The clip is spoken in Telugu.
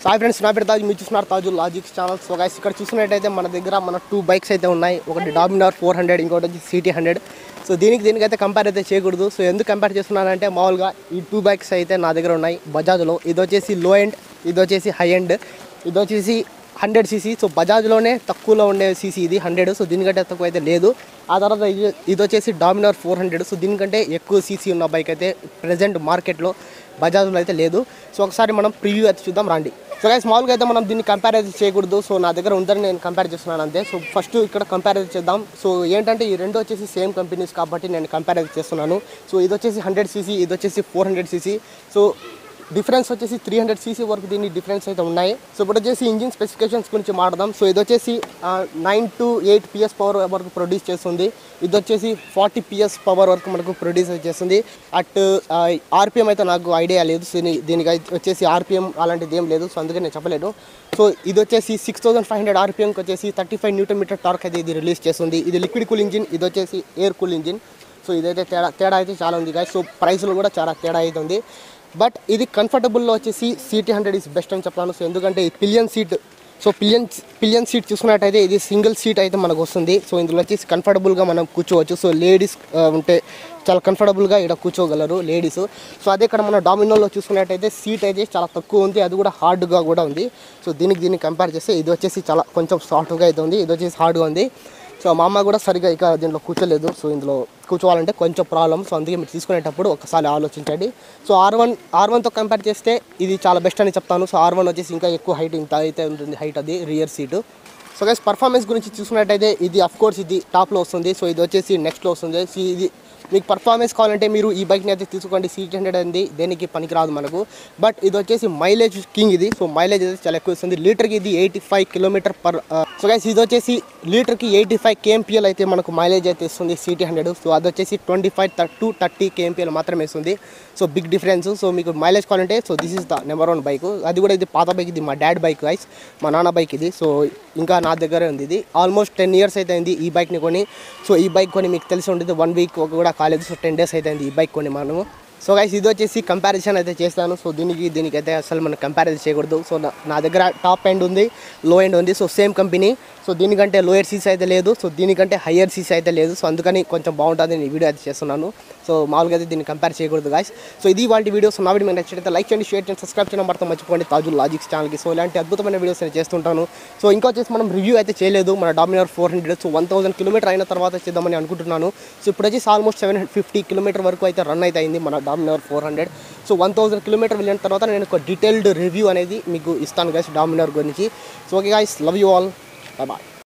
సాయి ఫ్రెండ్స్ నా పేరు తాజు మీరు చూస్తున్నారు Taju logics channel so guys ఇక్కడ చూసినట్టయితే మన దగ్గర మన టూ బైక్స్ అయితే ఉన్నాయి ఒకటి డామినార్ ఫోర్ హండ్రెడ్ ఇంకోటి వచ్చి సిటీ హండ్రెడ్ సో దీనికి దీనికైతే కంపేర్ అయితే చేయకూడదు సో ఎందుకు కంపేర్ చేస్తున్నానంటే మామూలుగా ఈ టూ బైక్స్ అయితే నా దగ్గర ఉన్నాయి బజాజ్లో ఇది వచ్చేసి లో ఎండ్ ఇది వచ్చేసి హై ఎండ్ ఇది వచ్చేసి హండ్రెడ్ సీసీ సో బజాజ్లోనే తక్కువలో ఉండే సీసీ ఇది హండ్రెడ్ సో దీనికంటే తక్కువ అయితే లేదు ఆ తర్వాత ఇది ఇది వచ్చేసి డామినార్ ఫోర్ హండ్రెడ్ సో దీనికంటే ఎక్కువ సీసీ ఉన్న బైక్ అయితే ప్రజెంట్ మార్కెట్లో బజాజ్లో అయితే లేదు సో ఒకసారి మనం ప్రివ్యూ అయితే చూద్దాం రండి సో గైస్ మామూలుగా అయితే మనం దీన్ని కంపేర్ అయితే చేయకూడదు సో నా దగ్గర ఉందని నేను కంపేర్ చేస్తున్నాను అంతే సో ఫస్ట్ ఇక్కడ కంపేర్ అయితే చేద్దాం సో ఏంటంటే ఈ రెండు వచ్చేసి సేమ్ కంపెనీస్ కాబట్టి నేను కంపేర్ అయితే చేస్తున్నాను సో ఇది వచ్చేసి హండ్రెడ్ సీసీ ఇది వచ్చేసి four hundred CC so difference వచ్చేసి త్రీ హండ్రెడ్ సీసీ వరకు దీని డిఫరెన్స్ అయితే ఉన్నాయి సో ఇప్పుడు వచ్చేసి ఇంజిన్ స్పెసిఫికేషన్స్ గురించి మాట్లాడదాం సో ఇది వచ్చేసి nine to eight PS power వరకు ప్రొడ్యూస్ చేస్తుంది ఇది వచ్చేసి ఫార్టీ పిఎస్ పవర్ వరకు మనకు ప్రొడ్యూస్ చేస్తుంది అట్ ఆర్పిఎం అయితే నాకు ఐడియా లేదు సో దీని- దీనికి అయితే వచ్చేసి ఆర్పిఎం అలాంటిది ఏం లేదు సో అందుకే నేను చెప్పలేను సో ఇది వచ్చేసి సిక్స్ థౌసండ్ ఫైవ్ హండ్రెడ్ ఆర్పిఎంకి వచ్చేసి thirty five newton meter torque అయితే ఇది రిలీజ్ చేస్తుంది ఇది లిక్విడ్ కూల్ ఇంజిన్ ఇది వచ్చేసి ఎయిర్ కూల్ ఇంజిన్ సో ఇదైతే తేడా తేడా అయితే చాలా ఉంది గాయ సో ప్రైస్లో కూడా చాలా తేడా అయితే ఉంది బట్ ఇది కంఫర్టబుల్లో వచ్చేసి సిటీ హండ్రెడ్ ఇస్ బెస్ట్ అని చెప్తాను సో ఎందుకంటే ఈ pillion seat so pillion pillion seat చూసుకున్నట్టయితే ఇది సింగిల్ సీట్ అయితే మనకు వస్తుంది సో ఇందులో వచ్చేసి కంఫర్టబుల్గా మనం కూర్చోవచ్చు సో లేడీస్ ఉంటే చాలా కంఫర్టబుల్గా ఇక్కడ కూర్చోగలరు లేడీస్ సో అదే ఇక్కడ మన డామినోలో చూసుకున్నట్టయితే సీట్ అయితే చాలా తక్కువ ఉంది అది కూడా హార్డ్గా కూడా ఉంది సో దీనికి దీనికి కంపేర్ చేస్తే ఇది వచ్చేసి చాలా కొంచెం సాఫ్ట్గా అయితే ఉంది ఇది వచ్చేసి హార్డ్గా ఉంది సో మా అమ్మ కూడా సరిగా ఇక దీంట్లో కూర్చోలేదు సో ఇందులో కూర్చోవాలంటే కొంచెం ప్రాబ్లం సో అందుకే మీరు తీసుకునేటప్పుడు ఒకసారి ఆలోచించండి సో ఆర్ వన్ ఆర్ వన్తో కంపేర్ చేస్తే ఇది చాలా బెస్ట్ అని చెప్తాను సో ఆర్ వన్ వచ్చేసి ఇంకా ఎక్కువ హైట్ ఇంత అయితే ఉంటుంది హైట్ అది rear seat so guys performance గురించి చూసుకున్నట్టయితే ఇది అఫ్ కోర్స్ ఇది టాప్లో వస్తుంది సో ఇది వచ్చేసి నెక్స్ట్లో వస్తుంది సో ఇది మీకు పర్ఫార్మెన్స్ కావాలంటే మీరు ఈ బైక్ని అయితే తీసుకోండి సీట్ హండ్రెడ్ అంది దేనికి పనికిరాదు మనకు బట్ ఇది వచ్చేసి మైలేజ్ కింగ్ ఇది సో మైలేజ్ అయితే చాలా ఎక్కువ ఇస్తుంది లీటర్కి ఇది eighty five kilometer per so guys ఇది వచ్చేసి లీటర్కి ఎయిటీ ఫైవ్ కేఎంపిఎల్ అయితే మనకు మైలేజ్ అయితే ఇస్తుంది సిటీ హండ్రెడ్ సో అది వచ్చేసి twenty five to thirty KMPL మాత్రమే ఇస్తుంది సో బిగ్ డిఫరెన్స్ సో మీకు మైలేజ్ కావాలంటే so this is the number one bike అది కూడా ఇది పాత బైక్ ఇది మా డాడ్ బైక్ గైస్ మా నాన్న బైక్ ఇది సో ఇంకా నా దగ్గరే ఉంది ఇది ఆల్మోస్ట్ టెన్ ఇయర్స్ అయితే అయింది ఈ బైక్ని కొని సో ఈ బైక్ కొని మీకు తెలిసి ఉంటుంది వన్ వీక్ కూడా కాలేదు సో టెన్ డేస్ అయితే అయింది ఈ బైక్ కొని మనము సో గైస్ ఇది వచ్చేసి కంపారిజన్ అయితే చేస్తాను సో దీనికి దీనికి అయితే అసలు మనం కంపారిజన్ చేయకూడదు సో నా- నా దగ్గర టాప్ ఎండ్ ఉంది లో ఎండ్ ఉంది సో సేమ్ కంపెనీ సో దీనికంటే లోయర్ సీసీ అయితే లేదు సో దీనికంటే హయ్యర్ సీసీ అయితే లేదు సో అందుకని కొంచెం బాగుంటుంది నేను ఈ వీడియో అయితే చేస్తున్నాను సో మామూలుగా అయితే దీన్ని కంపేర్ చేయకూడదు గాయస్ సో ఇది వాటి వీడియోస్ నా వీడియో మీకు నచ్చినట్లయితే లైక్ చేయండి షేర్ చేయండి సబ్స్క్రైబ్ చేయడం మాత్రం మర్చిపోండి తాజు లాజిక్స్ ఛానల్కి సో ఇలాంటి అద్భుతమైన వీడియోస్ నేను చేస్తుంటాను సో ఇంకా వచ్చేసి మనం రివ్యూ అయితే చేయలేదు మన Dominar four hundred so one thousand kilometer అయిన తర్వాత చేద్దామని అనుకుంటున్నాను సో ఇప్పుడు వచ్చేసి ఆల్మోస్ట్ సెవెన్ ఫిఫ్టీ కిలోమీటర్ వరకు అయితే రన్ అయితే అయింది మన Dominar four hundred so one thousand kilometer వెళ్ళిన తర్వాత నేను ఒక డీటెయిల్డ్ రివ్యూ అనేది మీకు ఇస్తాను గైస్ డామినార్ గురించి so okay guys love you all bye bye